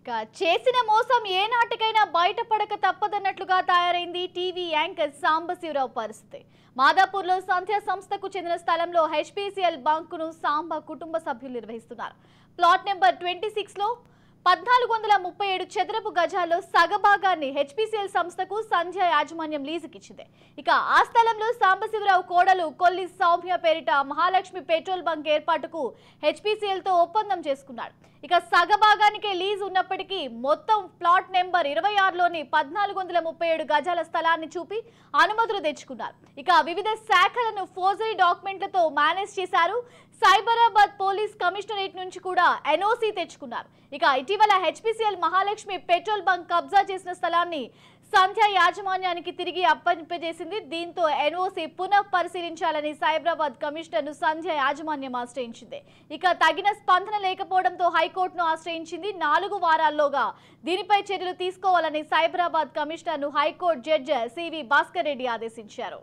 ఇక చేసిన మోసం ఏ నాటికైనా బయటపడక తప్పదన్నట్లుగా తయారైంది టీవీ యాంకర్ సాంబశివరావు పరిస్థితి మాదాపూర్లో సంధ్య సంస్థకు చెందిన స్థలంలో హెచ్పిసిఎల్ బంకును సాంబ కుటుంబ సభ్యులు నిర్వహిస్తున్నారు ప్లాట్ నెంబర్ ట్వంటీ సిక్స్లో పద్నాలుగు వందల ముప్పై ఏడు చదరపు గజాల్లో సగభాగాన్ని హెచ్పిసిఎల్ సంస్థకు సంధ్య యాజమాన్యం లీజుకిచ్చింది ఇక ఆ స్థలంలో సాంబశివరావు కోడలు కొల్లి సౌమ్య పేరిట మహాలక్ష్మి పెట్రోల్ బంక్ ఏర్పాటుకు హెచ్పిసిఎల్ తో ఒప్పందం చేసుకున్నాడు ఇక సగభాగానికే లీజ్ ఉన్నప్పటికీ మొత్తం ప్లాట్ నెంబర్ ఇరవై ఆరులోని పద్నాలుగు వందల ముప్పై ఏడు గజాల స్థలాన్ని చూపి అనుమతులు తెచ్చుకున్నారు ఇక వివిధ శాఖలను ఫోర్జరీ డాక్యుమెంట్లతో మేనేజ్ చేశారు సైబరాబాద్ పోలీస్ కమిషనరేట్ నుంచి కూడా ఎన్ఓసి తెచ్చుకున్నారు ఇక ఇటీవల హెచ్పిసిఎల్ మహాలక్ష్మి పెట్రోల్ బంక్ కబ్జా చేసిన స్థలాన్ని సంధ్య యాజమాన్యానికి తిరిగి అప్పగింపజేసింది దీంతో ఎన్ఓసి పునః పరిశీలించాలని సైబరాబాద్ కమిషనర్ను సంధ్య యాజమాన్యం ఆశ్రయించింది ఇక తగిన స్పందన లేకపోవడంతో హైకోర్టును ఆశ్రయించింది నాలుగు వారాల్లోగా దీనిపై చర్యలు తీసుకోవాలని సైబరాబాద్ కమిషనర్ను high court judge C V Bhaskar Reddy ఆదేశించారు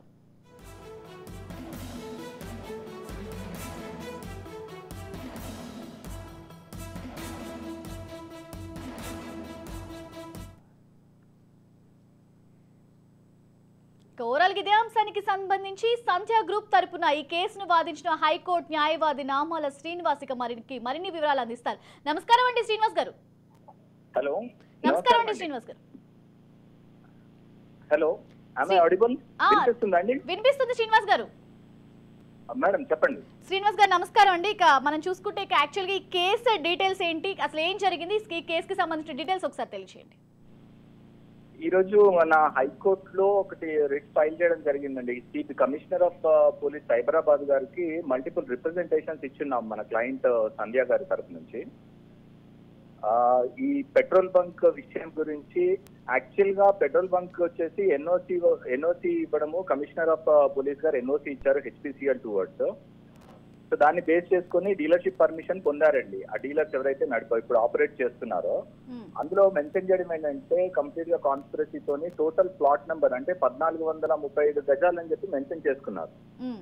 ఇక ఓవరాల్ గా ఇదే అంశానికి సంబంధించి సంధ్య గ్రూప్ తరపున ఈ కేసును వాదించిన హైకోర్టు న్యాయవాది నామాల శ్రీనివాస్ ఇక మరికి మరిన్ని వివరాలు అందిస్తారు నమస్కారం అండి శ్రీనివాస్ గారు హలో నమస్కారం అండి శ్రీనివాస్ గారు హలో ఆమె ఆడిబుల్ ఆ. వినిపిస్తుందా అండి వినిపిస్తుంది శ్రీనివాస్ గారు మేడం చెప్పండి శ్రీనివాస్ గారు నమస్కారం అండి ఇక మనం చూసుకుంటే ఇక యాక్చువల్గా ఈ కేసు డీటెయిల్స్ ఏంటి అసలు ఏం జరిగింది ఈ కేసుకి సంబంధించిన డీటెయిల్స్ ఒకసారి తెలియజేయండి ఈ రోజు మన హైకోర్టులో ఒకటి రిట్ ఫైల్ చేయడం జరిగిందండి CP commissioner of police Cyberabad గారికి మల్టిపుల్ రిప్రజెంటేషన్స్ ఇచ్చున్నాం మన క్లయింట్ సంధ్య గారి తరఫు నుంచి ఆ, ఈ పెట్రోల్ బంక్ విషయం గురించి యాక్చువల్ గా పెట్రోల్ బంక్ వచ్చేసి ఎన్ఓసి ఎన్ఓసి ఇవ్వడము కమిషనర్ ఆఫ్ పోలీస్ గారు ఎన్ఓసి ఇచ్చారు హెచ్పిసిఎల్ టువర్డ్స్ సో దాన్ని బేస్ చేసుకొని డీలర్షిప్ పర్మిషన్ పొందారండి ఆ డీలర్స్ ఎవరైతే నడిపో ఇప్పుడు ఆపరేట్ చేస్తున్నారో ఉమ్, అందులో మెన్షన్ చేయడం ఏంటంటే కంప్లీట్ గా కాన్స్పిరసీతోని టోటల్ ప్లాట్ నెంబర్ అంటే పద్నాలుగు వందల ముప్పై ఐదు గజాలు అని చెప్పి మెన్షన్ చేసుకున్నారు ఉమ్.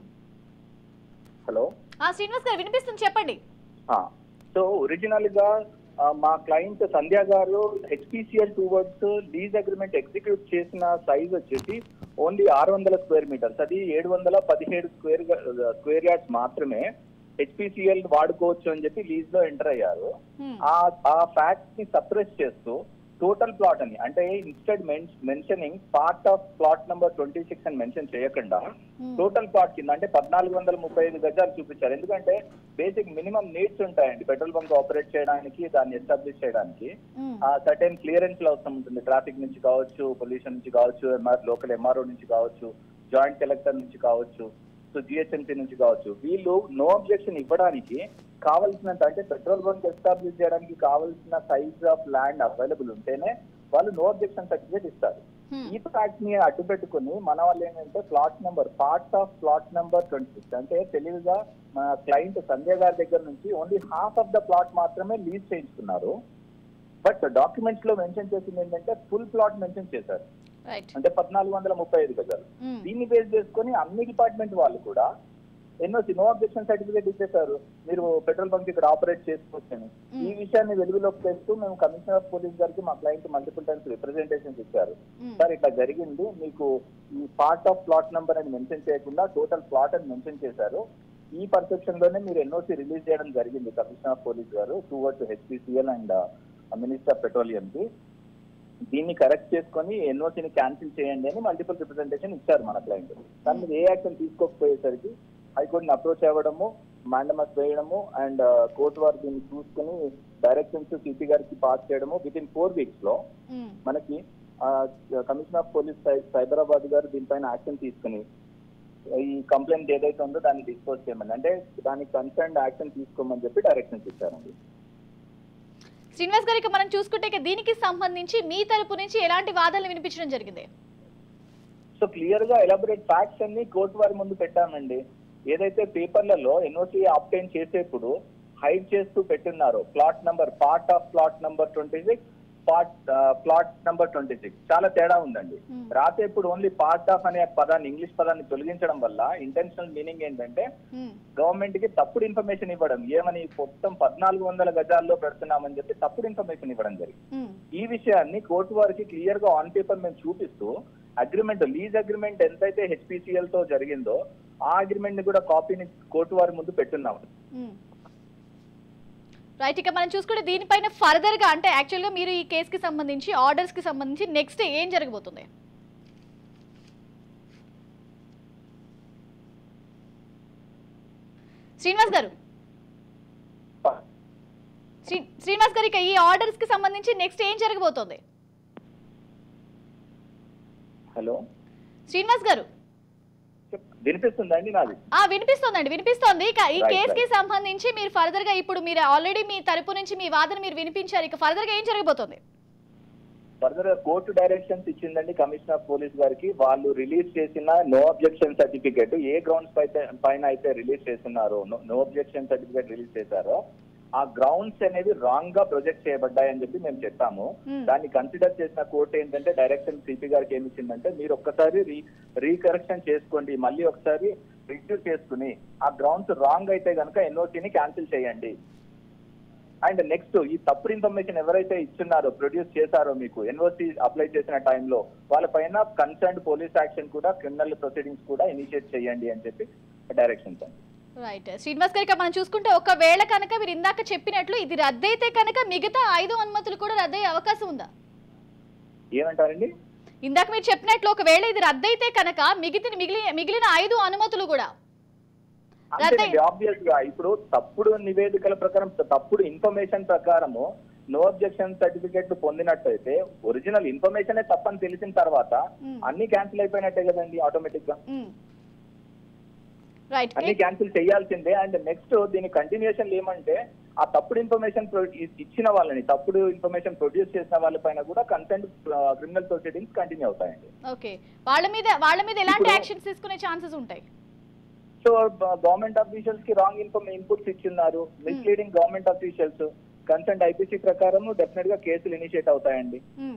హలో ఆ శ్రీనివాస్ గారు వినిపిస్తుంది చెప్పండి సో ఒరిజినల్ గా ఆ, మా క్లయింట్ సంధ్య గారు HPCL towards lease agreement execute చేసిన సైజ్ వచ్చేసి ఓన్లీ ఆరు వందల స్క్వేర్ మీటర్స్ అది ఏడు వందల పదిహేడు స్క్వేర్ స్క్వేర్ యార్డ్స్ మాత్రమే హెచ్పిసిఎల్ వాడుకోవచ్చు అని చెప్పి లీజ్ లో ఎంటర్ అయ్యారు ఉమ్, ఆ ఆ ఫ్యాక్ట్ ని సప్రెస్ చేస్తూ టోటల్ ప్లాట్ అని అంటే instead mentioning part of plot number twenty six అని మెన్షన్ చేయకుండా ఉమ్, టోటల్ ప్లాట్ కింద అంటే పద్నాలుగు వందల ముప్పై ఐదు గజాలు చూపించారు ఎందుకంటే బేసిక్ మినిమం నీడ్స్ ఉంటాయండి పెట్రోల్ బంక్ ఆపరేట్ చేయడానికి దాన్ని ఎస్టాబ్లిష్ చేయడానికి ఉమ్, ఆ సర్టెన్ క్లియరెన్స్ అవసరం ఉంటుంది ట్రాఫిక్ నుంచి కావచ్చు పొల్యూషన్ నుంచి కావచ్చు ఎంఆర్ లోకల్ ఎంఆర్ఓ నుంచి కావచ్చు జాయింట్ కలెక్టర్ నుంచి కావచ్చు సో జిహెచ్ఎంసీ నుంచి కావచ్చు వీళ్ళు నో అబ్జెక్షన్ ఇవ్వడానికి కావాల్సినంత అంటే పెట్రోల్ బంక్ ఎస్టాబ్లిష్ చేయడానికి కావాల్సిన సైజ్ ఆఫ్ ల్యాండ్ అవైలబుల్ ఉంటేనే వాళ్ళు నో అబ్జెక్షన్ సర్టిఫికేట్ ఇస్తారు ఉమ్, ఈ ఫ్యాక్ట్ ని అడ్డు పెట్టుకుని మన వాళ్ళు ఏంటంటే plot number part of plot number twenty six అంటే తెలివిగా మన క్లయింట్ సంజయ్ గారి దగ్గర నుంచి only half of the plot మాత్రమే లీజ్ చేయించుకున్నారు బట్ డాక్యుమెంట్స్ లో మెన్షన్ చేసింది ఏంటంటే ఫుల్ ప్లాట్ మెన్షన్ చేశారు రైట్ అంటే పద్నాలుగు వందల ముప్పై ఐదు గజాలు ఉమ్, దీన్ని బేస్ చేసుకొని అన్ని డిపార్ట్మెంట్ వాళ్ళు కూడా ఎన్ఓసి నో అబ్జెక్షన్ సర్టిఫికేట్ ఇచ్చేసారు మీరు పెట్రోల్ బంక్ ఇక్కడ ఆపరేట్ చేసుకోవచ్చని ఈ విషయాన్ని వెలుగులోకి తెస్తూ మేము కమిషనర్ ఆఫ్ పోలీస్ గారికి మా క్లయింట్ మల్టిపుల్ టైమ్స్ రిప్రజెంటేషన్స్ ఇచ్చారు ఉమ్, సార్ ఇట్లా జరిగింది మీకు ఈ పార్ట్ ఆఫ్ ప్లాట్ నెంబర్ అని మెన్షన్ చేయకుండా టోటల్ ప్లాట్ అని మెన్షన్ చేశారు ఈ పర్సెప్షన్ లోనే మీరు ఎన్ఓసి రిలీజ్ చేయడం జరిగింది కమిషనర్ ఆఫ్ పోలీస్ గారు towards HPCL and minister of petroleum కి దీన్ని కరెక్ట్ చేసుకొని ఎన్ఓసిని క్యాన్సిల్ చేయండి అని మల్టిపుల్ రిప్రజెంటేషన్ ఇచ్చారు మన క్లయింట్ దాని మీద ఏ యాక్షన్ తీసుకోకపోయేసరికి హైకోర్టుని అప్రోచ్ అవ్వడము మాండమస్ వేయడము అండ్ కోర్టు వారు దీన్ని చూసుకుని డైరెక్షన్స్ సిపి గారికి పాస్ చేయడము విత్ ఇన్ ఫోర్ వీక్స్ లో ఉమ్, మనకి కమిషనర్ ఆఫ్ పోలీస్ సై- సైబరాబాద్ గారు దీనిపైన యాక్షన్ తీసుకుని ఈ కంప్లైంట్ ఏదైతే ఉందో దాన్ని డిస్పోజ్ చేయమని అంటే దానికి కన్సర్న్ యాక్షన్ తీసుకోమని చెప్పి డైరెక్షన్స్ ఇచ్చారండి శ్రీనివాస్ గారు ఇక మనం చూసుకుంటే ఇక దీనికి సంబంధించి మీ తరపు నుంచి ఎలాంటి వాదనలు వినిపించడం జరిగింది సో క్లియర్ గా ఎలాబొరేట్ ఫ్యాక్ట్స్ అన్ని కోర్టు వారి ముందు పెట్టామండి ఏదైతే పేపర్లలో ఎన్ఓసి ఆప్టైన్ చేసేప్పుడు హైడ్ చేస్తూ పెట్టున్నారో plot number part of plot number twenty six part plot number twenty six చాలా తేడా ఉందండి Hmm. రాతే ఇప్పుడు ఓన్లీ పార్ట్ ఆఫ్ అనే పదాన్ని ఇంగ్లీష్ పదాన్ని తొలగించడం వల్ల ఇంటెన్షనల్ మీనింగ్ ఏంటంటే ఉమ్, గవర్నమెంట్ కి తప్పుడు ఇన్ఫర్మేషన్ ఇవ్వడం ఏమని మొత్తం పద్నాలుగు వందల గజాల్లో పెడుతున్నామని చెప్పి తప్పుడు ఇన్ఫర్మేషన్ ఇవ్వడం జరిగింది ఉమ్, ఈ విషయాన్ని కోర్టు వారికి క్లియర్ గా ఆన్ పేపర్ మేము చూపిస్తూ అగ్రిమెంట్ లీజ్ అగ్రిమెంట్ ఎంతైతే హెచ్పిసిఎల్ తో జరిగిందో ఆ అగ్రిమెంట్ ని కూడా కాపీని కోర్టు వారి ముందు పెట్టున్నాం ఉమ్. రైట్ ఇక మనం చూసుకుంటే దీనిపైన ఫర్దర్ గా అంటే యాక్చువల్ గా మీరు ఈ కేసుకి సంబంధించి ఆర్డర్స్ కి సంబంధించి నెక్స్ట్ ఏం జరగబోతుంది శ్రీనివాస్ గారు శ్రీ శ్రీనివాస్ గారు ఇక ఈ ఆర్డర్స్ కి సంబంధించి నెక్స్ట్ ఏం జరగబోతోంది హలో శ్రీనివాస్ గారు చెప్- వినిపిస్తుందా అండి నాది ఆ వినిపిస్తోందండి వినిపిస్తోంది ఇక ఈ Right, కేసుకి right. సంబంధించి మీరు ఫర్దర్ గా ఇప్పుడు మీరు ఆల్రెడీ మీ తరపు నుంచి మీ వాదన మీరు వినిపించారు ఇక ఫర్దర్ గా ఏం జరగబోతోంది ఫర్దర్ కోర్టు డైరెక్షన్స్ ఇచ్చిందండి కమిషనర్ ఆఫ్ పోలీస్ గారికి వాళ్ళు రిలీజ్ చేసిన నో అబ్జెక్షన్ సర్టిఫికేట్ ఏ గ్రౌండ్స్ పైన అయితే రిలీజ్ చేస్తున్నారో నో అబ్జెక్షన్ సర్టిఫికేట్ రిలీజ్ చేశారో ఆ గ్రౌండ్స్ అనేవి రాంగ్ గా ప్రొజెక్ట్ చేయబడ్డాయని చెప్పి మేము చెప్పాము Hmm. దాన్ని కన్సిడర్ చేసిన కోర్టు ఏంటంటే డైరెక్షన్ సిపి గారికి ఏమి ఇచ్చిందంటే మీరు ఒక్కసారి రీ రీకరెక్షన్ చేసుకోండి మళ్ళీ ఒకసారి రివ్యూ చేసుకుని ఆ గ్రౌండ్స్ రాంగ్ అయితే కనుక ఎన్ఓసిని క్యాన్సిల్ చేయండి అండ్ నెక్స్ట్ ఈ తప్పుడు ఇన్ఫర్మేషన్ ఎవరైతే ఇస్తున్నారో ప్రొడ్యూస్ చేశారో మీకు ఎన్ఓసి అప్లై చేసిన టైంలో వాళ్ళపైన కన్సర్న్ పోలీస్ యాక్షన్ కూడా క్రిమినల్ ప్రొసీడింగ్స్ కూడా ఇనిషియేట్ చేయండి అని చెప్పి డైరెక్షన్స్ అండి రైట్ శ్రీనివాస్ గారు ఇక మనం చూసుకుంటే ఒకవేళ కనుక మీరు ఇందాక చెప్పినట్లు ఇది రద్దయితే కనుక మిగతా ఐదు అనుమతులు కూడా రద్దయ్యే అవకాశం ఉందా ఏమంటారండి ఇందాక మీరు చెప్పినట్లు ఒకవేళ ఇది రద్దయితే కనుక మిగిలిన మిగిలిన మిగిలిన ఐదు అనుమతులు కూడా అంతేనండి ఆబ్వియస్ గా ఇప్పుడు తప్పుడు నివేదికల ప్రకారం తప్పుడు ఇన్ఫర్మేషన్ ప్రకారము నో అబ్జెక్షన్ సర్టిఫికేట్ పొందినట్టయితే ఒరిజినల్ ఇన్ఫర్మేషన్ తప్పని తెలిసిన తర్వాత Hmm. అన్ని క్యాన్సిల్ అయిపోయినట్టే కదండి ఆటోమేటిక్ గా రైట్ అన్ని క్యాన్సిల్ చేయాల్సిందే అండ్ నెక్స్ట్ దీని కంటిన్యూషన్ ఏమంటే ఆ తప్పుడు ఇన్ఫర్మేషన్ ఇచ్చిన వాళ్ళని తప్పుడు ఇన్ఫర్మేషన్ ప్రొడ్యూస్ చేసిన వాళ్ళపైన కూడా కన్సెంట్ క్రిమినల్ ప్రొసీడింగ్స్ కంటిన్యూ అవుతాయండి ఓకే వాళ్ళ మీద వాళ్ళ మీద ఎలాంటి ఇప్పుడు- యాక్షన్స్ తీసుకునే ఛాన్సెస్ ఉంటాయి సో గవర్నమెంట్ అఫీషియల్స్ కి రాంగ్ ఇన్ఫర్మ్ ఇన్పుట్స్ ఇచ్చిన్నారు misleading government officials consent IPC ప్రకారం డెఫినెట్ గా కేసులు ఇనిషియేట్ అవుతాయండి మ్మ్.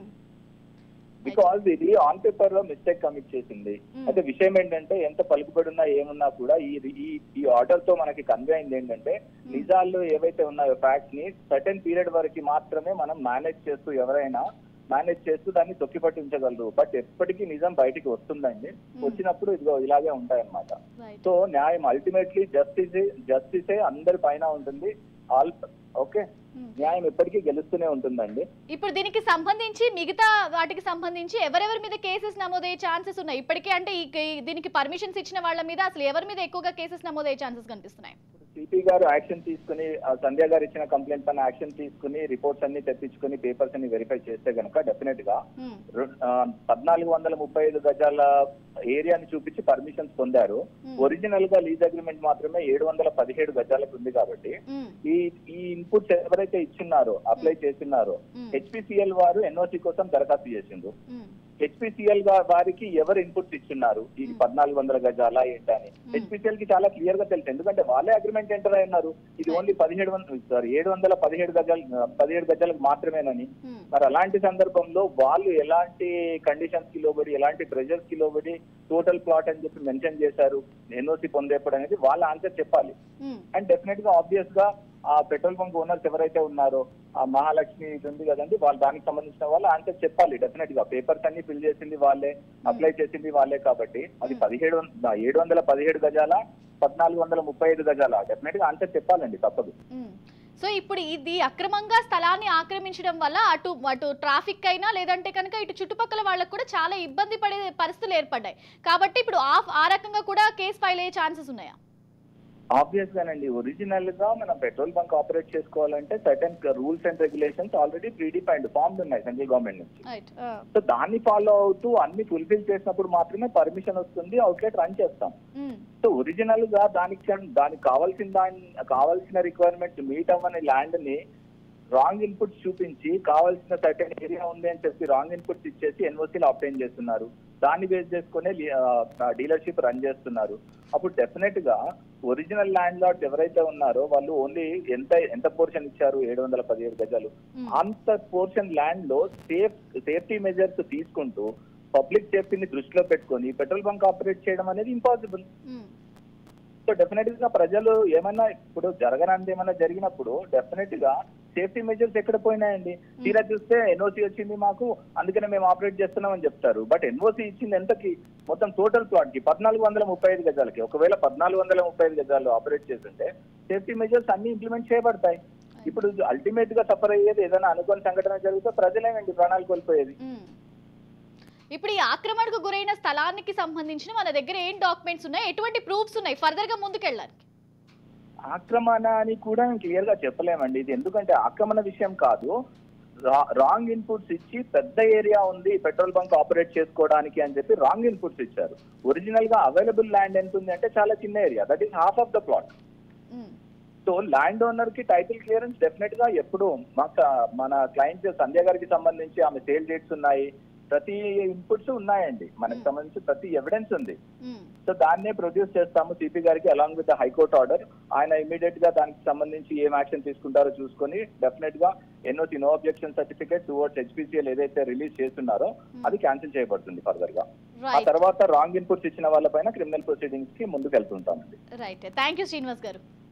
బికాజ్ ఇది ఆన్ పేపర్ లో మిస్టేక్ కమిట్ చేసింది Hmm. అయితే విషయం ఏంటంటే ఎంత పలుకుబడి ఉన్నా ఏమున్నా కూడా ఈ ఈ ఈ ఆర్డర్ తో మనకి కన్వే అయింది ఏంటంటే నిజాల్లో ఏవైతే ఉన్నాయో ఫ్యాక్ట్స్ ని సర్టెన్ పీరియడ్ వరకు మాత్రమే మనం మేనేజ్ చేస్తూ ఎవరైనా మేనేజ్ చేస్తూ దాన్ని తొక్కిపట్టించగలరు బట్ ఎప్పటికీ నిజం బయటికి వస్తుందండి వచ్చినప్పుడు ఇదిగో ఇలాగే ఉంటాయన్నమాట రైట్ సో న్యాయం అల్టిమేట్లీ జస్టిస్ జస్టిసే అందరి పైన ఉంటుంది ఆల్ ఓకే Hmm. న్యాయం ఎప్పటికీ గెలుస్తూనే ఉంటుందండి ఇప్పుడు దీనికి సంబంధించి మిగతా వాటికి సంబంధించి ఎవరెవరి మీద కేసెస్ నమోదయ్యే ఛాన్సెస్ ఉన్నాయి ఇప్పటికే అంటే ఈ ఈ- దీనికి పర్మిషన్స్ ఇచ్చిన వాళ్ళ మీద అసలు ఎవరి మీద ఎక్కువగా కేసెస్ నమోదయ్యే ఛాన్సెస్ కనిపిస్తున్నాయి సిపి గారు యాక్షన్ తీసుకుని ఆ సంధ్య గారు ఇచ్చిన కంప్లైంట్ పైన యాక్షన్ తీసుకుని రిపోర్ట్స్ అన్ని తెప్పించుకుని పేపర్స్ అన్ని వెరిఫై చేస్తే గనక డెఫినెట్ గా మ్మ్. రు- ఆ, పద్నాలుగు వందల ముప్పై ఐదు గజాల ఏరియాని చూపించి పర్మిషన్స్ పొందారు Hmm. ఒరిజినల్ గా లీజ్ అగ్రిమెంట్ మాత్రమే ఏడు వందల పదిహేడు గజాలకు ఉంది కాబట్టి మ్మ్. ఈ ఈ ఇన్పుట్స్ ఎవరైతే ఇచ్చిన్నారో అప్లై చేస్తున్నారో Hmm. హెచ్పిసిఎల్ వారు ఎన్ఓసి కోసం దరఖాస్తు చేసిండ్రు మ్మ్. హెచ్పిసిఎల్ వారికి ఎవరు ఇన్పుట్స్ ఇచ్చున్నారు ఈ పద్నాలుగు వందల గజాల ఏంటని హెచ్పిసిఎల్ కి చాలా క్లియర్ గా తెలుసు ఎందుకంటే వాళ్ళే అగ్రిమెంట్ ఎంటర్ అయ్యారు ఇది ఓన్లీ పదిహేడు వందల సారీ ఏడు వందల పదిహేడు గజాలు పదిహేడు గజాలకు మాత్రమేనని మ్మ్. మరి అలాంటి సందర్భంలో వాళ్ళు ఎలాంటి కండిషన్స్ కి లోబడి ఎలాంటి ప్రెషర్స్ కి లోబడి టోటల్ ప్లాట్ అని చెప్పి మెన్షన్ చేశారు ఎన్ఓసి పొందేప్పుడు అనేది వాళ్ళ ఆన్సర్ చెప్పాలి మ్మ్. అండ్ డెఫినెట్ గా ఆబ్వియస్ గా ఆ పెట్రోల్ బంక్ ఓనర్స్ ఎవరైతే ఉన్నారో ఆ మహాలక్ష్మి ఇది ఉంది కదండి వాళ్ళు దానికి సంబంధించిన వాళ్ళు ఆన్సర్ చెప్పాలి డెఫినెట్ గా పేపర్స్ అన్ని ఫిల్ చేసింది వాళ్ళే అప్లై చేసింది వాళ్ళే కాబట్టి అది పదిహేడు వం- ఏడు వందల పదిహేడు గజాల పద్నాలుగు వందల ముప్పై ఐదు గజాల డెఫినెట్ గా ఆన్సర్ చెప్పాలండి తప్పదు మ్మ్. సో ఇప్పుడు ఇది అక్రమంగా స్థలాన్ని ఆక్రమించడం వల్ల అటు అటు ట్రాఫిక్ అయినా లేదంటే కనుక ఇటు చుట్టుపక్కల వాళ్ళకు కూడా చాలా ఇబ్బంది పడే పరిస్థితులు ఏర్పడ్డాయి కాబట్టి ఇప్పుడు ఆ ఆ రకంగా కూడా కేసు ఫైల్ అయ్యే ఛాన్సెస్ ఉన్నాయా ఆబ్వియస్ గానండి ఒరిజినల్ గా మనం పెట్రోల్ బంక్ ఆపరేట్ చేసుకోవాలంటే certain rules and regulations already predefined formed ఉన్నాయి సెంట్రల్ గవర్నమెంట్ నుంచి రైట్ సో దాన్ని ఫాలో అవుతూ అన్ని ఫుల్ఫిల్ చేసినప్పుడు మాత్రమే పర్మిషన్ వస్తుంది అవుట్లెట్ రన్ చేస్తాం సో ఒరిజినల్ గా దానికి దానికి కావాల్సిన దాని కావాల్సిన రిక్వైర్మెంట్స్ మీట్ అవ్వని ల్యాండ్ ని రాంగ్ ఇన్పుట్స్ చూపించి కావాల్సిన సర్టెన్ ఏరియా ఉంది అని చెప్పి రాంగ్ ఇన్పుట్స్ ఇచ్చేసి ఎన్ఓసీలు ఆప్టైన్ చేస్తున్నారు దాన్ని బేస్ చేసుకునే డీలర్షిప్ రన్ చేస్తున్నారు అప్పుడు డెఫినెట్ గా ఒరిజినల్ ల్యాండ్ లార్డ్స్ ఎవరైతే ఉన్నారో వాళ్ళు ఓన్లీ ఎంత ఎంత పోర్షన్ ఇచ్చారు ఏడు వందల పదిహేడు గజాలు మ్మ్. అంత పోర్షన్ ల్యాండ్ లో సేఫ్ సేఫ్టీ మెజర్స్ తీసుకుంటూ పబ్లిక్ సేఫ్టీని దృష్టిలో పెట్టుకొని పెట్రోల్ బంక్ ఆపరేట్ చేయడం అనేది ఇంపాసిబుల్ మ్మ్. సో డెఫినెట్ గా ప్రజలు ఏమన్నా ఇప్పుడు జరగనంది ఏమన్నా జరిగినప్పుడు డెఫినెట్ గా సేఫ్టీ మెజర్స్ ఎక్కడ పోయినాయండి తీరా చూస్తే ఎన్ఓసి వచ్చింది మాకు అందుకనే మేము ఆపరేట్ చేస్తున్నామని చెప్తారు బట్ ఎన్ఓసి ఇచ్చింది ఎంతకి మొత్తం టోటల్ ప్లాట్ కి పద్నాలుగు వందల ముప్పై ఐదు గజాలకి ఒకవేళ పద్నాలుగు వందల ముప్పై ఐదు గజాలు ఆపరేట్ చేస్తుంటే సేఫ్టీ మెజర్స్ అన్ని ఇంప్లిమెంట్ చేయబడతాయి ఇప్పుడు అల్టిమేట్ గా సఫర్ అయ్యేది ఏదైనా అనుకోని సంఘటన జరిగితే ప్రజలేనండి ప్రాణాలు కోల్పోయేది మ్మ్. ఇప్పుడు ఈ ఆక్రమణకు గురైన స్థలానికి సంబంధించిన మన దగ్గర ఏం డాక్యుమెంట్స్ ఉన్నాయి ఎటువంటి ప్రూఫ్స్ ఉన్నాయి ఫర్దర్ గా ముందుకెళ్ళడానికి ఆక్రమణ అని కూడా క్లియర్ గా చెప్పలేమండి ఇది ఎందుకంటే ఆక్రమణ విషయం కాదు రాంగ్ ఇన్పుట్స్ ఇచ్చి పెద్ద ఏరియా ఉంది పెట్రోల్ బంక్ ఆపరేట్ చేసుకోవడానికి అని చెప్పి రాంగ్ ఇన్పుట్స్ ఇచ్చారు ఒరిజినల్ గా అవైలబుల్ ల్యాండ్ ఎంత ఉంది అంటే చాలా చిన్న area that is half of the plot hmm. So land owner కి టైటిల్ క్లియరెన్స్ డెఫినెట్ గా ఎప్పుడు మాకు మన క్లయింట్ సంధ్య గారికి సంబంధించి ఆమె సేల్ డేట్స్ ఉన్నాయి ప్రతి ఇన్పుట్స్ ఉన్నాయండి మనకి Hmm. సంబంధించి ప్రతి ఎవిడెన్స్ ఉంది మ్మ్. సో దాన్నే ప్రొడ్యూస్ చేస్తాము సిపి గారికి అలాంగ్ విత్ హైకోర్ట్ ఆర్డర్ ఆయన ఇమీడియట్ గా దానికి సంబంధించి ఏం యాక్షన్ తీసుకుంటారో చూసుకొని డెఫినెట్ గా NOC no objection certificate towards HPCL ఏదైతే రిలీజ్ చేస్తున్నారో అది క్యాన్సిల్ చేయబడుతుంది ఫర్దర్ గా ఆ రైట్ తర్వాత రాంగ్ ఇన్పుట్స్ ఇచ్చిన వాళ్ళపైన క్రిమినల్ ప్రొసీడింగ్స్ కి ముందుకు వెళ్తుంటామండి రైట్ థ్యాంక్ యూ శ్రీనివాస్ గారు